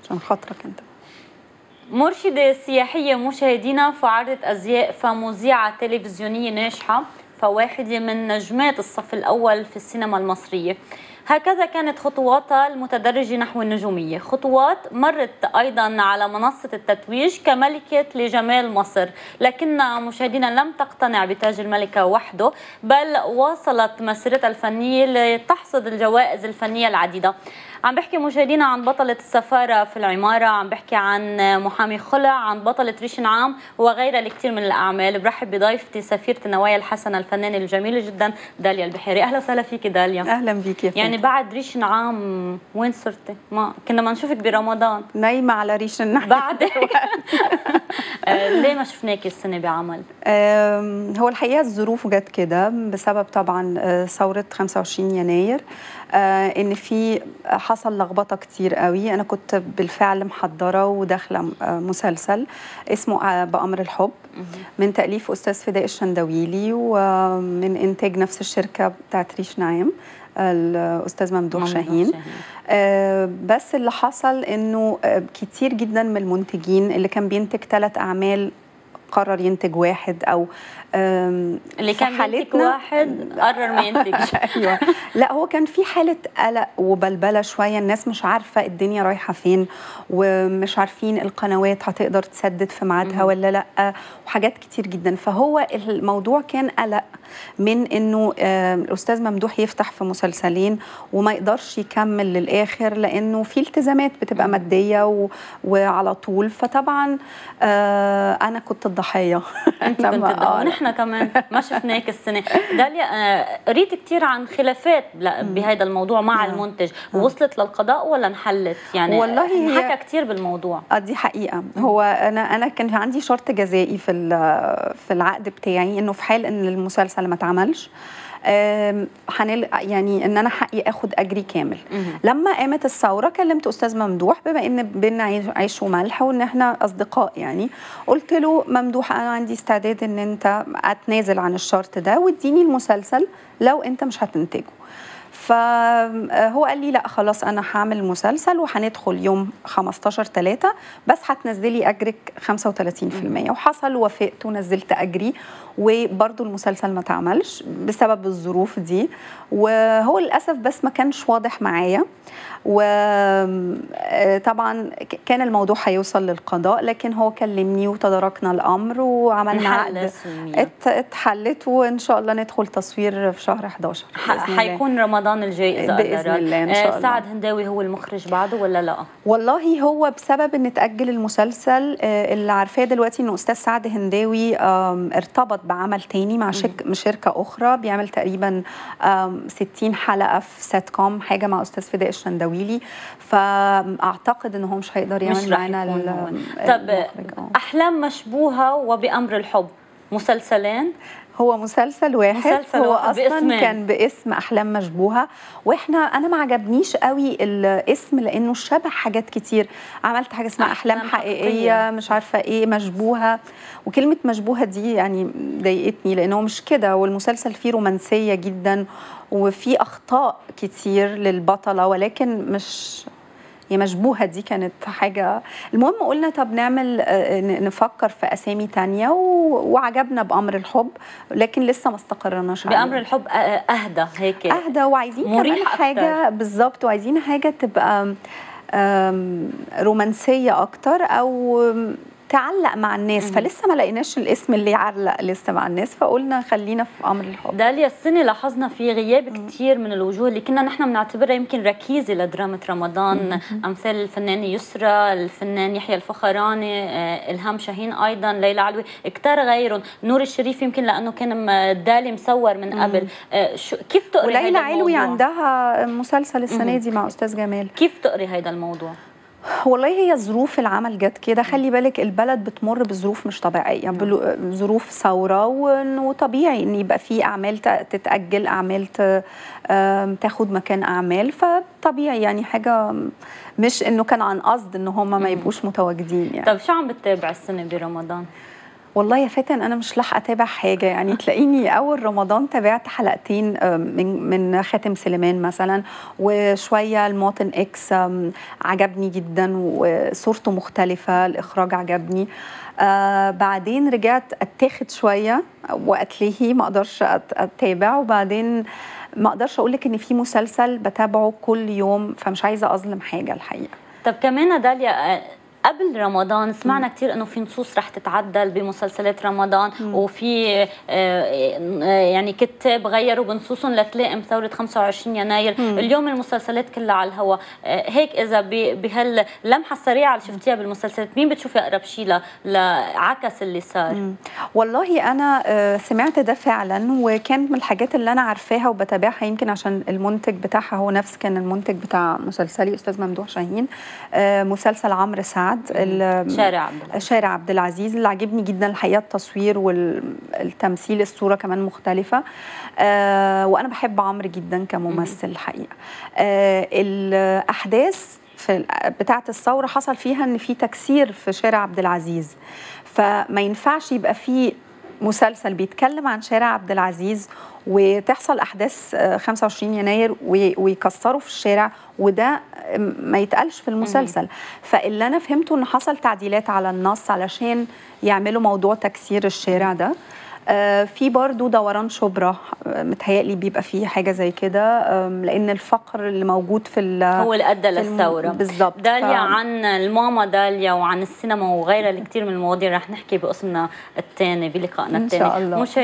عشان خاطرك انت مرشدة سياحية مشاهدينا فعارضة أزياء فمذيعة تلفزيونية ناجحة فواحدة من نجمات الصف الأول في السينما المصرية هكذا كانت خطواتها المتدرجة نحو النجومية خطوات مرت أيضا على منصة التتويج كملكة لجمال مصر لكن مشاهدينا لم تقتنع بتاج الملكة وحده بل واصلت مسيرتها الفنية لتحصد الجوائز الفنية العديدة عم بحكي مشاهدينا عن بطلة السفارة في العمارة عم بحكي عن محامي خلع عن بطلة ريش نعام وغيرها الكثير من الأعمال برحب بضيفتي سفيرة النوايا الحسنة الفنانة الجميلة جدا داليا البحيري أهلا وسهلا فيكي داليا اهلا بيكي يا يعني بعد ريش نعام وين صرتي؟ ما كنا ما نشوفك برمضان نايمه على ريش النحل بعد آه، ليه ما شفناكي السنة بعمل؟ آم، هو الحقيقه الظروف جت كده بسبب طبعا آه، ثوره 25 يناير آه، ان في حصل لخبطه كتير قوي انا كنت بالفعل محضره وداخله آه، مسلسل اسمه آه، بامر الحب من تاليف استاذ فداء الشندويلي ومن انتاج نفس الشركه بتاعت ريش نعيم الاستاذ ممدوح ممدوح شاهين آه، بس اللي حصل انه آه، كتير جدا من المنتجين اللي كان بينتج ثلاث اعمال قرر ينتج واحد او آم، اللي في كان بينتج حالتنا- واحد قرر ما ينتجش ايوه لا هو كان في حاله قلق وبلبله شويه الناس مش عارفه الدنيا رايحه فين ومش عارفين القنوات هتقدر تسدد في ميعادها ولا لا وحاجات كتير جدا فهو الموضوع كان قلق من انه آه، الاستاذ ممدوح يفتح في مسلسلين وما يقدرش يكمل للاخر لانه في التزامات بتبقى ماديه و... وعلى طول فطبعا آه، انا كنت الضحيه انت كنت لما- الضوء آه، ونحن كمان ما شفناك السنه داليا آه، قريت كثير عن خلافات لا- بهذا الموضوع مع نعم. المنتج وصلت للقضاء ولا انحلت يعني والله هي- حكى كثير بالموضوع اه دي حقيقة هو أنا أنا كان عندي شرط جزائي في ال- في العقد بتاعي إنه في حال إن المسلسل ما اتعملش آم، هنل يعني ان انا حقي اخد اجري كامل لما قامت الثوره كلمت استاذ ممدوح بما ان بينا عيش- عيش وملح وان احنا اصدقاء يعني قلت له ممدوح انا عندي استعداد ان انت اتنازل عن الشرط ده واديني المسلسل لو انت مش هتنتجه فهو قال لي لا خلاص انا هعمل مسلسل وهندخل يوم 15 3 بس هتنزلي اجرك 35% وحصل وافقت ونزلت اجري وبرضو المسلسل ما اتعملش بسبب الظروف دي وهو للاسف بس ما كانش واضح معايا وطبعا كان الموضوع هيوصل للقضاء لكن هو كلمني وتداركنا الامر وعملنا انحل عقد رسمياً. ات- اتحلت وان شاء الله ندخل تصوير في شهر 11 ح- بإذن الله. حيكون رمضان الجاي اذا بإذن قدر. الله، إن آه، شاء الله. سعد هنداوي هو المخرج بعده ولا لا والله هو بسبب ان اتاجل المسلسل آه، اللي عارفاه دلوقتي ان استاذ سعد هنداوي آم، ارتبط بعمل تاني مع شركه شركه اخرى بيعمل تقريبا آم، 60 حلقه في سات كوم حاجه مع استاذ فداء الشندويلي فاعتقد ان هو مش هيقدر مش يعمل رح معانا يكون ال- هو. المخرج. طب آه. احلام مشبوهه وبامر الحب مسلسلين هو مسلسل واحد مسلسل هو واحد اصلا باسمين. كان باسم احلام مشبوهه واحنا انا ما عجبنيش قوي الاسم لانه شبه حاجات كتير عملت حاجه اسمها احلام, أحلام حقيقيه, حقيقية. مش عارفه ايه مشبوهه وكلمه مشبوهه دي يعني ضايقتني لانه مش كده والمسلسل فيه رومانسيه جدا وفيه اخطاء كتير للبطله ولكن مش هي مشبوهة دي كانت حاجة المهم قلنا طب نعمل آه، ن- نفكر في أسامي تانية و- وعجبنا بأمر الحب لكن لسه ما استقرناش عليه. بامر الحب آه، اهدى هيك أهدى وعايزين كمان مريح حاجة بالظبط وعايزين حاجة تبقى آم، رومانسية أكتر أو تعلق مع الناس فلسه ما لقيناش الاسم اللي يعلق لسه مع الناس فقلنا خلينا في أمر الحب داليا السنة لاحظنا في غياب كثير من الوجوه اللي كنا نحن بنعتبرها يمكن ركيزة لدراما رمضان أمثال الفنانة يسرى الفنان يحيى الفخراني آه، إلهام شاهين أيضا ليلى علوي كتار غيرهم نور الشريف يمكن لأنه كان م- دالي مصور من قبل آه، شو كيف تقري وليلى هيدا علوي الموضوع؟ عندها مسلسل السنة دي مع أستاذ جمال كيف تقري هيدا الموضوع؟ والله هي ظروف العمل جت كده خلي بالك البلد بتمر بظروف مش طبيعيه بلو- ظروف ثوره وإنه وطبيعي ان يبقى في اعمال ت- تتاجل اعمال ت- آم، تاخد مكان اعمال فطبيعي يعني حاجه مش انه كان عن قصد ان هم ما يبقوش متواجدين يعني طب شو عم بتتابع السنة برمضان؟ والله يا فاتن انا مش لاحقه اتابع حاجه يعني تلاقيني اول رمضان تابعت حلقتين آم، من من خاتم سليمان مثلا وشويه المواطن اكس آم، عجبني جدا وصورته مختلفه الاخراج عجبني آه بعدين رجعت اتاخد شويه واتلهي ما اقدرش أت- اتابع وبعدين ما اقدرش اقول لك ان في مسلسل بتابعه كل يوم فمش عايزه اظلم حاجه الحقيقه طب كمان داليا آه، قبل رمضان سمعنا كثير انه في نصوص رح تتعدل بمسلسلات رمضان وفي آه، آه، يعني كتاب غيروا بنصوصهم لتلائم ثوره 25 يناير اليوم المسلسلات كلها على الهواء آه، هيك اذا ب- بهاللمحه السريعه اللي شفتيها بالمسلسلات مين بتشوفي اقرب شيء ل- لعكس اللي صار والله انا آه، سمعت ده فعلا وكان من الحاجات اللي انا عارفاها وبتابعها يمكن عشان المنتج بتاعها هو نفس كان المنتج بتاع مسلسلي استاذ ممدوح شاهين آه، مسلسل عمرو سعد ال- شارع عبد العزيز. شارع عبد العزيز اللي عجبني جدا الحقيقه التصوير والتمثيل الصوره كمان مختلفه آه، وانا بحب عمرو جدا كممثل الحقيقه آه، الاحداث في ال- بتاعه الثوره حصل فيها ان في تكسير في شارع عبد العزيز فما ينفعش يبقى في مسلسل بيتكلم عن شارع عبد العزيز وتحصل احداث آه، 25 يناير وي- ويكسروا في الشارع وده ما يتقالش في المسلسل فاللي انا فهمته ان حصل تعديلات على النص علشان يعملوا موضوع تكسير الشارع ده آه، في برضو دوران شبرا آه، متهيألي بيبقى فيه حاجة زي كده آم، لأن الفقر اللي موجود في ال- هو اللي ادى في الم- للثوره بالظبط داليا ف- عن الماما داليا وعن السينما وغيرها الكثير من المواضيع رح نحكي بقسمنا الثاني بلقائنا إن الثاني شاء الله.